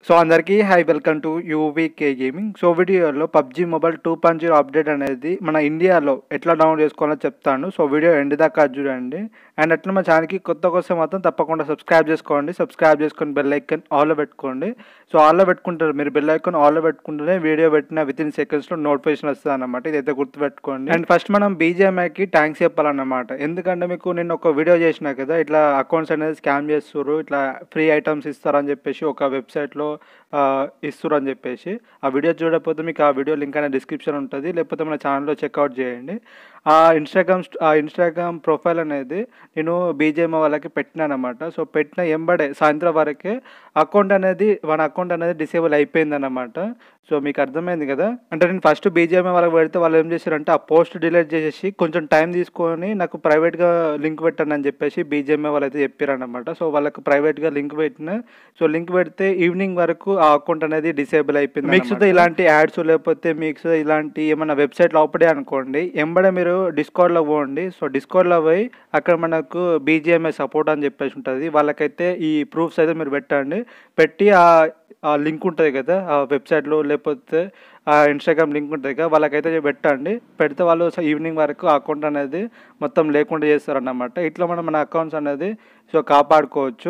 so అందరికీ hi welcome to UVK gaming so వీడియోలో PUBG mobile two point zero update అనేది మన ఇండియాలో ఎట్లా డౌన్లోడ్ చేసుకోవాలో చెప్తాను సో వీడియో ఎండ్ దాకా చూడండి అండ్ అట్లా మా ఛానల్కి కొత్త కోసం మాత్రం తప్పకుండా సబ్స్క్రైబ్ చేసుకోండి సబ్స్క్రైబ్ చేసుకొని బెల్ ఐకన్ ఆల్లో పెట్టుకోండి సో ఆల్లో పెట్టుకుంటారు మీరు బెల్ ఐకాన్ ఆల్లో పెట్టుకుంటేనే వీడియో పెట్టిన విత్ ఇన్ సెకండ్స్లో నోటిఫికేషన్ వస్తుంది అనమాట ఇదైతే గుర్తుపెట్టుకోండి అండ్ ఫస్ట్ మనం బీజేఎంఐకి థ్యాంక్స్ చెప్పాలన్నమాట ఎందుకంటే మీకు నేను ఒక వీడియో చేసిన కదా ఇట్లా అకౌంట్స్ అనేది స్కామ్ చేస్తారు ఇట్లా ఫ్రీ ఐటమ్స్ ఇస్తారని చెప్పేసి ఒక వెబ్సైట్లో ఇస్తారు అని చెప్పేసి ఆ వీడియో చూడకపోతే మీకు ఆ వీడియో లింక్ అనేది డిస్క్రిప్షన్ ఉంటుంది లేకపోతే మన ఛానల్లో చెక్అవుట్ చేయండి ఆ ఇన్స్టాగ్రామ్ ఆ ఇన్స్టాగ్రామ్ ప్రొఫైల్ అనేది నేను బీజేఎం వాళ్ళకి పెట్టినాను అనమాట సో పెట్టిన ఎంబడే సాయంత్రం వరకే అకౌంట్ అనేది మన అకౌంట్ అనేది డిసేబుల్ అయిపోయింది అనమాట సో మీకు అర్థమైంది కదా అంటే నేను ఫస్ట్ బీజేఎం వాళ్ళకి పెడితే వాళ్ళు ఏం చేశారంటే ఆ పోస్ట్ డిలీట్ చేసేసి కొంచెం టైం తీసుకొని నాకు ప్రైవేట్గా లింక్ పెట్టండి అని చెప్పేసి బీజేఎంఏ వాళ్ళు అయితే చెప్పారనమాట సో వాళ్ళకి ప్రైవేట్గా లింక్ పెట్టిన సో లింక్ పెడితే ఈవినింగ్ వరకు ఆ అకౌంట్ అనేది డిసేబుల్ అయిపోయింది మీకు సుధా ఇలాంటి యాడ్స్ లేకపోతే మీకు సుధా ఇలాంటి ఏమైనా వెబ్సైట్ లోపడే అనుకోండి ఎంబడే మీరు డిస్కౌంట్లో పోండి సో డిస్కౌంట్లో పోయి అక్కడ మనకు బీజేఎంఐ సపోర్ట్ అని చెప్పేసి ఉంటుంది వాళ్ళకైతే ఈ ప్రూఫ్స్ అయితే మీరు పెట్టండి పెట్టి ఆ ఆ లింక్ ఉంటుంది కదా ఆ వెబ్సైట్లో లేకపోతే ఆ ఇన్స్టాగ్రామ్ లింక్ ఉంటుంది కదా వాళ్ళకైతే పెట్టండి పెడితే వాళ్ళు ఈవినింగ్ వరకు అకౌంట్ అనేది మొత్తం లేకుండా చేస్తారన్నమాట ఇట్లా మనం మన అకౌంట్స్ అనేది సో కాపాడుకోవచ్చు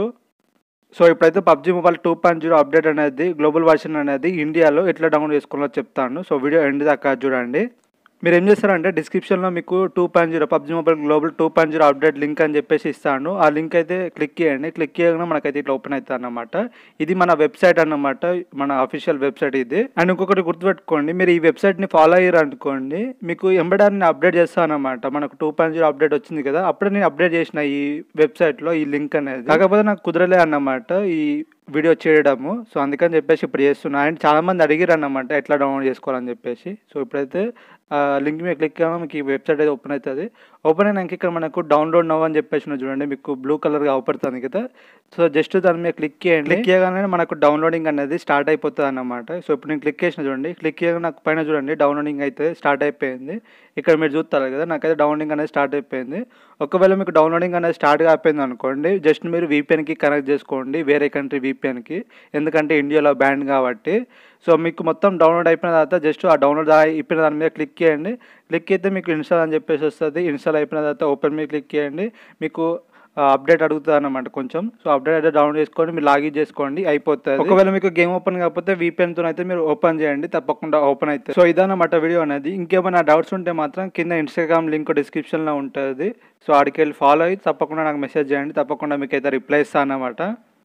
సో ఇప్పుడైతే PUBG mobile two point zero update అనేది గ్లోబల్ వర్షన్ అనేది ఇండియాలో ఎట్లా డౌన్లోడ్ చేసుకోవాలో చెప్తాను సో వీడియో ఎండ్ దాకా చూడండి మీరు ఏం చేస్తారంటే డిస్క్రిప్షన్లో మీకు two point zero PUBG mobile global two point zero update link అని చెప్పేసి ఇస్తాను ఆ లింక్ అయితే క్లిక్ చేయండి క్లిక్ చేయగానే మనకైతే ఇట్లా ఓపెన్ అవుతుంది అన్నమాట ఇది మన వెబ్సైట్ అన్నమాట మన అఫీషియల్ వెబ్సైట్ ఇది అండ్ ఇంకొకటి గుర్తుపెట్టుకోండి మీరు ఈ వెబ్సైట్ని ఫాలో అయ్యారు అనుకోండి మీకు ఎంబడాన్ని అప్డేట్ చేస్తాను అనమాట మనకు టూ పాయింట్ జీరో అప్డేట్ వచ్చింది కదా అప్పుడే నేను అప్డేట్ చేసిన ఈ వెబ్సైట్లో ఈ లింక్ అనేది కాకపోతే నాకు కుదరలే అన్నమాట ఈ వీడియో చేయడము సో అందుకని చెప్పేసి ఇప్పుడు చేస్తున్నా అండ్ చాలామంది అడిగారు అన్నమాట ఎట్లా డౌన్లోడ్ చేసుకోవాలని చెప్పేసి సో ఇప్పుడైతే లింక్ మీద క్లిక్ చేయడం మీకు ఈ వెబ్సైట్ అయితే ఓపెన్ అవుతుంది ఓపెన్ అయినాక ఇక్కడ మనకు డౌన్లోడ్ నవ్ అని చెప్పేసి ఉన్నది చూడండి మీకు బ్లూ కలర్గా అవుపడుతుంది కదా సో జస్ట్ దాని మీద క్లిక్ చేయండి క్లిక్ చేయగానే మనకు డౌన్లోడింగ్ అనేది స్టార్ట్ అయిపోతుంది అన్నమాట సో ఇప్పుడు నేను క్లిక్ చేసిన చూడండి క్లిక్ చేయగానే నాకు పైన చూడండి డౌన్లోడింగ్ అయితే స్టార్ట్ అయిపోయింది ఇక్కడ మీరు చూస్తారు కదా నాకైతే డౌన్లోడింగ్ అనేది స్టార్ట్ అయిపోయింది ఒకవేళ మీకు డౌన్లోడింగ్ అనేది స్టార్ట్ అయిపోయింది అనుకోండి జస్ట్ మీరు వీపీఎన్కి కనెక్ట్ చేసుకోండి వేరే కంట్రీ వీపీఎన్కి ఎందుకంటే ఇండియాలో బ్యాండ్ కాబట్టి సో మీకు మొత్తం డౌన్లోడ్ అయిపోయిన తర్వాత జస్ట్ ఆ డౌన్లోడ్ అయిపోయిన దాని మీద క్లిక్ చేయండి క్లిక్ అయితే మీకు ఇన్స్టాల్ అని చెప్పేసి వస్తుంది ఇన్స్టాల్ అయిపోయిన తర్వాత ఓపెన్ మీద క్లిక్ చేయండి మీకు అప్డేట్ అడుగుతుంది అనమాట కొంచెం సో అప్డేట్ అయితే డౌన్లోడ్ చేసుకొని మీరు లాగిన్ చేసుకోండి అయిపోతుంది ఒకవేళ మీకు గేమ్ ఓపెన్ కాకపోతే వీపీఎన్తో అయితే మీరు ఓపెన్ చేయండి తప్పకుండా ఓపెన్ అవుతుంది సో ఇదన్నమాట వీడియో అనేది ఇంకేమైనా డౌట్స్ ఉంటే మాత్రం కింద ఇన్స్టాగ్రామ్ లింక్ డిస్క్రిప్షన్లో ఉంటుంది సో ఆడికి వెళ్ళి ఫాలో అయ్యి తప్పకుండా నాకు మెసేజ్ చేయండి తప్పకుండా మీకు అయితే రిప్లై ఇస్తాను అనమాట